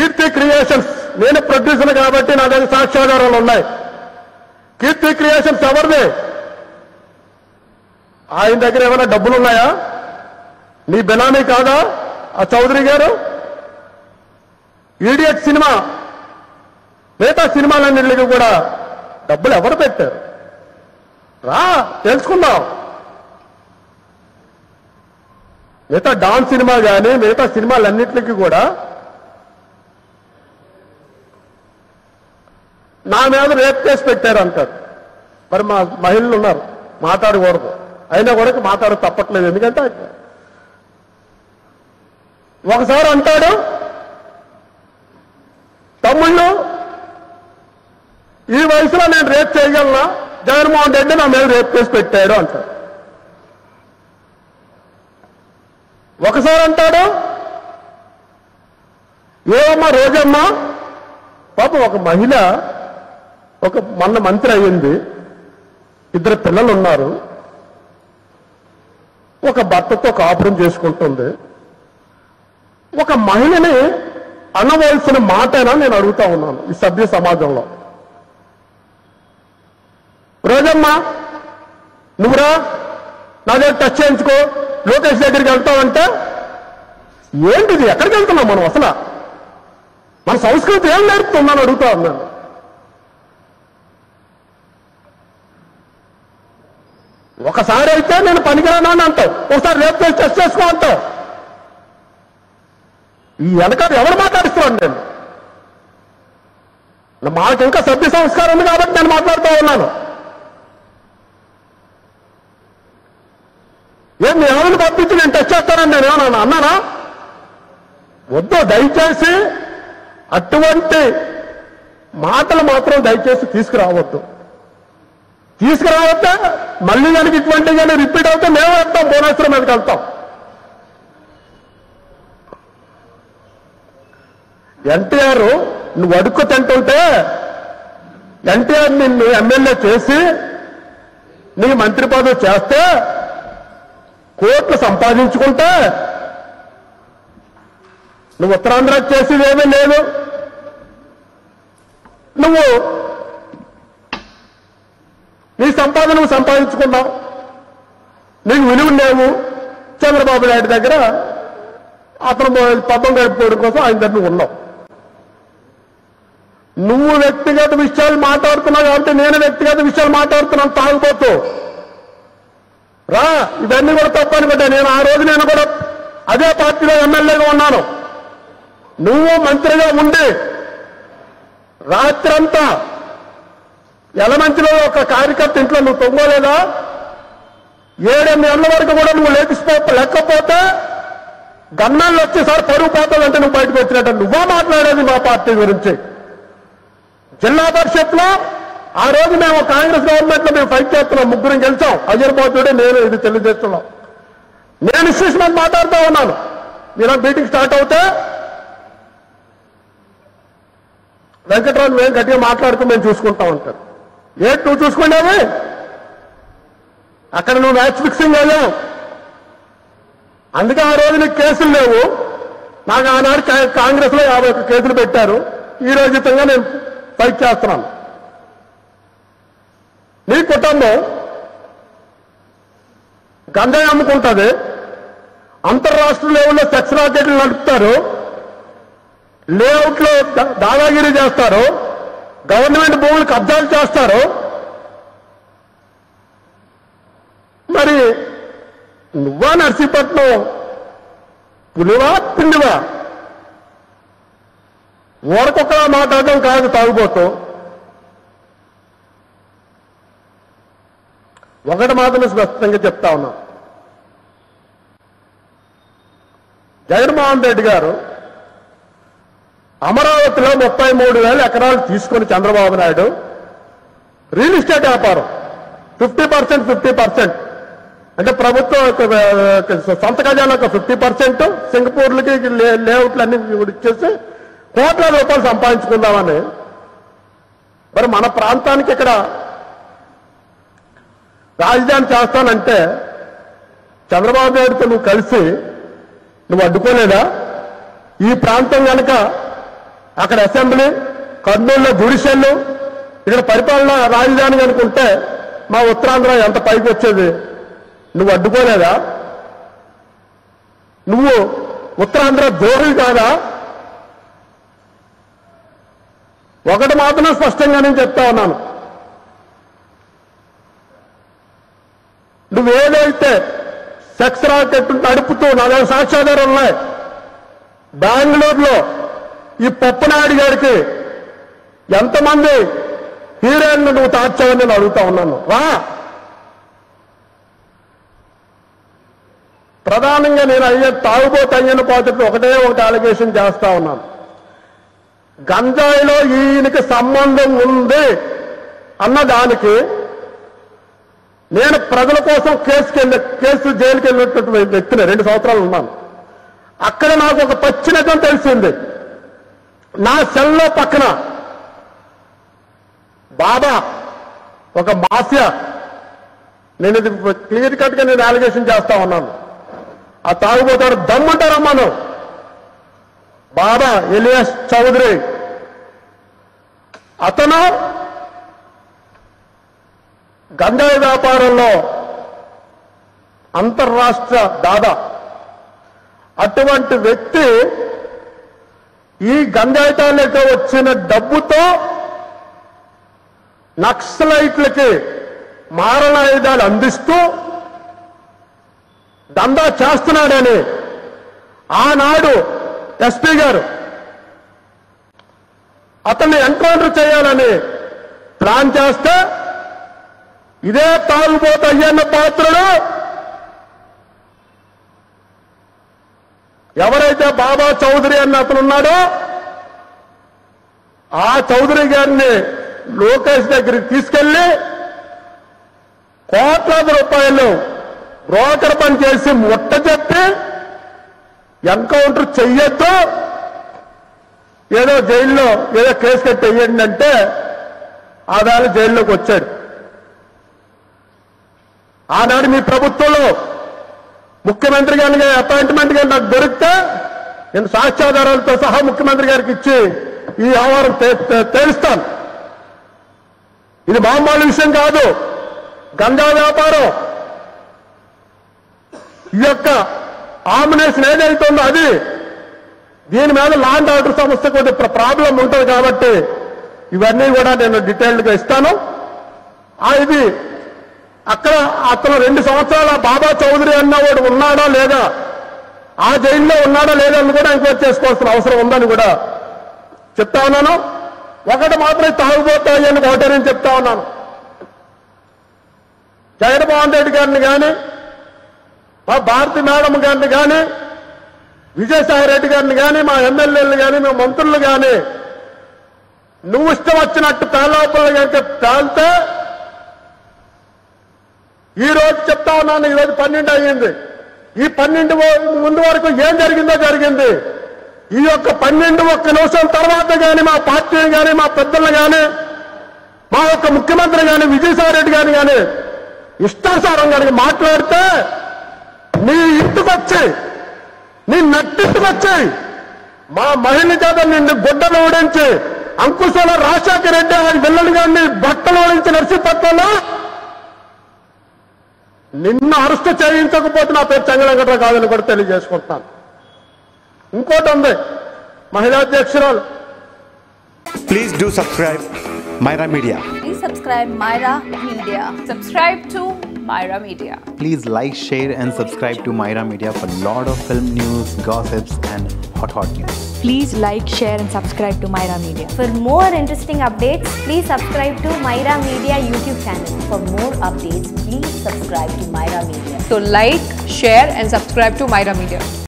కీర్తి creations నేను producer కాబట్టి నా దగ్గర సాక్ష్యాధారాలు ఉన్నాయి కీర్తి క్రియేషన్స్ ఎవరిది ఆయన దగ్గర ఏమైనా డబ్బులు ఉన్నాయా నీ బెనామీ కాదా ఆ చౌదరి గారు ఈడియట్ సినిమా మిగతా సినిమాలన్నింటికి కూడా డబ్బులు ఎవరు పెట్టారు రా తెలుసుకుందాం మిగతా డాన్స్ సినిమా కానీ మిగతా సినిమాలన్నింటికి కూడా నా మీద రేప్ కేసు పెట్టారు అంటారు మరి మా మహిళలు ఉన్నారు మాట్లాడకూడదు అయినా కూడా మాట్లాడ తప్పట్లేదు ఎందుకంటే ఒకసారి అంటాడు తమ్ముళ్ళు ఈ వయసులో నేను రేప్ చేయగలనా జగన్మోహన్ రెడ్డి నా మీద రేప్ కేసు పెట్టాడు అంటాడు ఒకసారి అంటాడు ఏమమ్మా రోజమ్మా పాపం ఒక మహిళ ఒక మొన్న మంత్రి అయ్యింది ఇద్దరు పిల్లలు ఉన్నారు ఒక భర్తతో కాపురం చేసుకుంటుంది ఒక మహిళని అనవలసిన మాటేనా నేను అడుగుతా ఉన్నాను ఈ సభ్య సమాజంలో రోజమ్మా నువ్వురా నా దగ్గర టచ్ చేయించుకో లోకేష్ దగ్గరికి వెళ్తావంటే ఏంటిది ఎక్కడికి వెళ్తున్నాం మనం అసలు మన సంస్కృతి ఏం నేర్పుతుందని అడుగుతా ఉన్నాను ఒకసారి అయితే నేను పనికిరాను అని అంటావు ఒకసారి రేపు చేసి టెస్ట్ చేసుకో అంటావు ఈ వెనకాల ఎవరు మాట్లాడిస్తున్నాను నేను మాకు ఇంకా సభ్య సంస్కారం ఉంది కాబట్టి నేను మాట్లాడుతూ ఉన్నాను ఏం మీ ఎవరిని పంపించి నేను టచ్ చేస్తానని నేను ఏమన్నా అన్నానా వద్దు దయచేసి అటువంటి మాటలు మాత్రం దయచేసి తీసుకురావద్దు తీసుకురావద్దా మళ్ళీ కనుక ఇటువంటి కానీ రిపీట్ అవుతే మేము వెళ్తాం భువనేశ్వరం మీదకి వెళ్తాం ఎన్టీఆర్ నువ్వు అడుక్కు తింటుంటే ఎన్టీఆర్ నిన్ను ఎమ్మెల్యే చేసి నీకు మంత్రి పదవి చేస్తే కోట్లు సంపాదించుకుంటే నువ్వు ఉత్తరాంధ్ర చేసేది ఏమీ లేదు నువ్వు నీ సంపాదన నువ్వు సంపాదించుకున్నావు నీకు విలువ లేవు చంద్రబాబు నాయుడు దగ్గర అతను పబ్బం గడుపుకోవడం కోసం ఆయన దగ్గర నువ్వు ఉన్నావు నువ్వు వ్యక్తిగత విషయాలు మాట్లాడుతున్నావు కాబట్టి నేను వ్యక్తిగత విషయాలు మాట్లాడుతున్నాను తాగుపోతూ రా ఇవన్నీ కూడా తప్పు అనుకుంటా నేను ఆ రోజు నేను కూడా అదే పార్టీలో ఎమ్మెల్యేగా ఉన్నాను నువ్వు మంత్రిగా ఉండి రాత్రంతా ఎలమంచిలో ఒక కార్యకర్త ఇంట్లో నువ్వు తొంగలేదా ఏడెనిమిది ఏళ్ళ వరకు కూడా నువ్వు లేకపో లేకపోతే గన్నాళ్ళు వచ్చేసారి పరుగు పోతాదంటే నువ్వు బయటకు వచ్చినట్టు నువ్వా మాట్లాడేది మా పార్టీ గురించి జిల్లా పరిషత్ లో ఆ రోజు మేము కాంగ్రెస్ గవర్నమెంట్ లో మేము ఫైట్ చేస్తున్నాం ముగ్గురం గెలిచాం అజర్బాతుడే నేను ఇది తెలియజేస్తున్నాం నేను ఇష్యూస్ మీద మాట్లాడుతూ ఉన్నాను మీరు మీటింగ్ స్టార్ట్ అవుతే వెంకటరావు మేము గట్టిగా మాట్లాడుతూ మేము చూసుకుంటాం అంటారు ఏంటి నువ్వు చూసుకునేవి అక్కడ నువ్వు మ్యాచ్ ఫిక్సింగ్ అయ్యావు అందుకే ఆ రోజు నీకు కేసులు లేవు నాకు ఆనాడు కా- కాంగ్రెస్ లో యాభై ఒక్క కేసులు పెట్టారు ఈ రోజుతంగా నేను ఫైట్ చేస్తున్నాను నీ కుటుంబం గంజాయి అమ్ముకుంటుంది అంతర్రాష్ట్ర లెవెల్లో సెక్స్ రాకెట్లు నడుపుతారు లేఅవుట్లో దా- దాదాగిరి చేస్తారు గవర్నమెంట్ భూములు కబ్జాలు చేస్తారు మరి నువ్వా నర్సీపట్నం పులివా పిండివా ఊరకొక్కలా మాట్లాడడం కాదు తాగుబోతూ ఒకటి మాత్రం స్పష్టంగా చెప్తా ఉన్నా జగన్మోహన్ రెడ్డి గారు అమరావతిలో ముప్పై మూడు వేల ఎకరాలు తీసుకొని చంద్రబాబు నాయుడు రియల్ ఎస్టేట్ వ్యాపారం ఫిఫ్టీ పర్సెంట్ ఫిఫ్టీ పర్సెంట్ అంటే ప్రభుత్వం ఒక, ఆ, సొంత ఖజానా ఒక ఫిఫ్టీ పర్సెంట్ సింగపూర్లకి లే- లేఅవుట్లు అన్ని కూడా ఇచ్చేసి కోట్ల రూపాయలు సంపాదించుకుందామని మరి మన ప్రాంతానికి ఇక్కడ రాజధాని చేస్తానంటే చంద్రబాబు నాయుడుతో నువ్వు కలిసి నువ్వు అడ్డుకోలేదా ఈ ప్రాంతం కనుక అక్కడ అసెంబ్లీ కర్నూలులో గుడిసెళ్ళు ఇక్కడ పరిపాలన రాజధాని అనుకుంటే మా ఉత్తరాంధ్ర ఎంత పైకి వచ్చేది నువ్వు అడ్డుకోలేదా నువ్వు ఉత్తరాంధ్ర ద్రోహి కాదా ఒకటి మాత్రం స్పష్టంగా నేను చెప్తా ఉన్నాను నువ్వేదైతే సెక్స్ రాకెట్ నడుపుతూ నా దగ్గర సాక్ష్యాధారాలు ఉన్నాయి బెంగళూరులో ఈ పప్పునాయుడు గారికి ఎంతమంది హీరోయిన్లు నువ్వు తార్చావని నేను అడుగుతా ఉన్నాను రా ప్రధానంగా నేను అయ్యే తాగుబోతు అయ్యన పాత్రకి ఒకటే ఒకటి అలిగేషన్ చేస్తా ఉన్నాను గంజాయిలో ఈయనకి సంబంధం ఉంది అన్న దానికి నేను ప్రజల కోసం కేసుకి వెళ్ళి కేసు జైలుకి వెళ్ళినటువంటి వ్యక్తిని రెండు సంవత్సరాలు ఉన్నాను అక్కడ నాకు ఒక పచ్చి నిజం తెలిసింది నా సెల్లో పక్కన బాబా ఒక మాఫియ నేను ఇది క్లియర్ కట్ గా నేను అలిగేషన్ చేస్తా ఉన్నాను ఆ తాగుబోతాడు దమ్ముంటారమ్మాను బాబా ఎలియాస్ చౌదరి అతను గంజాయి వ్యాపారంలో అంతర్రాష్ట్ర దాదా అటువంటి వ్యక్తి ఈ గంజాయితాలకు వచ్చిన డబ్బుతో నక్సలైట్లకి మారణాయుధాలు అందిస్తూ దందా చేస్తున్నాడని ఆనాడు ఎస్పీ గారు అతన్ని ఎన్కౌంటర్ చేయాలని ప్లాన్ చేస్తే ఇదే తాగుబోతు అయ్యన్న పాత్రలు ఎవరైతే బాబా చౌదరి అన్న అతను ఉన్నాడో ఆ చౌదరి గారిని లోకేష్ దగ్గరికి తీసుకెళ్లి కోట్లాది రూపాయలు బ్రోకర్ పని చేసి ముట్ట చెప్పి ఎన్కౌంటర్ చెయ్యొద్దు ఏదో జైల్లో ఏదో కేసు కట్టి వేయండి అంటే ఆదాలు జైల్లోకి వచ్చాడు ఆనాడు మీ ప్రభుత్వంలో ముఖ్యమంత్రి గారికి అపాయింట్మెంట్ గారు నాకు దొరికితే నేను సాక్ష్యాధారాలతో సహా ముఖ్యమంత్రి గారికి ఇచ్చి ఈ వ్యవహారం తే- తే- తేలుస్తాను ఇది మామూలు విషయం కాదు గంజా వ్యాపారం ఈ యొక్క ఆమినేషన్ ఏదైతుందో అది దీని మీద లాండ్ ఆర్డర్ సంస్థ కొద్దిగా ప్రాబ్లం ఉంటుంది కాబట్టి ఇవన్నీ కూడా నేను డీటెయిల్డ్ గా ఇస్తాను ఆ ఇది అక్కడ అతను రెండు సంవత్సరాల బాబా చౌదరి అన్నవాడు ఉన్నాడా లేదా ఆ జైల్లో ఉన్నాడా లేదా అని కూడా ఎంక్వైరీ చేసుకోవాల్సిన అవసరం ఉందని కూడా చెప్తా ఉన్నాను ఒకటి మాత్రం తాగుబోతాయి అని ఒకటే నేను చెప్తా ఉన్నాను జగన్మోహన్ రెడ్డి గారిని కానీ మా భారతి మేడం గారిని కానీ విజయసాయి రెడ్డి గారిని కానీ మా ఎమ్మెల్యేలు కానీ మా మంత్రులు కానీ నువ్వు ఇష్టం వచ్చినట్టు పేలాపలు కనుక పేలితే ఈ రోజు చెప్తా ఉన్నాను ఈ రోజు పన్నెండు అయ్యింది ఈ పన్నెండు వ- ముందు వరకు ఏం జరిగిందో జరిగింది ఈ యొక్క పన్నెండు ఒక్క నిమిషం తర్వాత కానీ మా పార్టీని కానీ మా పెద్దలు కానీ మా యొక్క ముఖ్యమంత్రి కానీ విజయసాయి రెడ్డి గారిని కానీ ఇష్టాసారం కనుక మాట్లాడితే నీ ఇంటికి వచ్చి నీ నట్టింటికి వచ్చి మా మహిళ చేత నిన్ను గుడ్డలు ఓడించి అంకుశాల రాజశేఖర రెడ్డి ఆయన పిల్లలు గారిని బట్టలు ఓడించి నర్సీపట్నంలో నిన్ను అరెస్ట్ చేయించకపోతే నా పేరు చెంగళంకట్రావు కాదని కూడా తెలియజేసుకుంటున్నాను ఇంకోటి ఉంది మహిళా అధ్యక్షురాలు Please do subscribe Myra Media. Please subscribe Myra Media. Subscribe to Myra Media. Please like, share, and subscribe to Myra Media for lot of film news, gossips, and hot hot news. Please like, share, and subscribe to Myra Media. For more interesting updates, please subscribe to Myra Media YouTube channel. For more updates, please subscribe to Myra Media. So like, share and subscribe to Myra Media.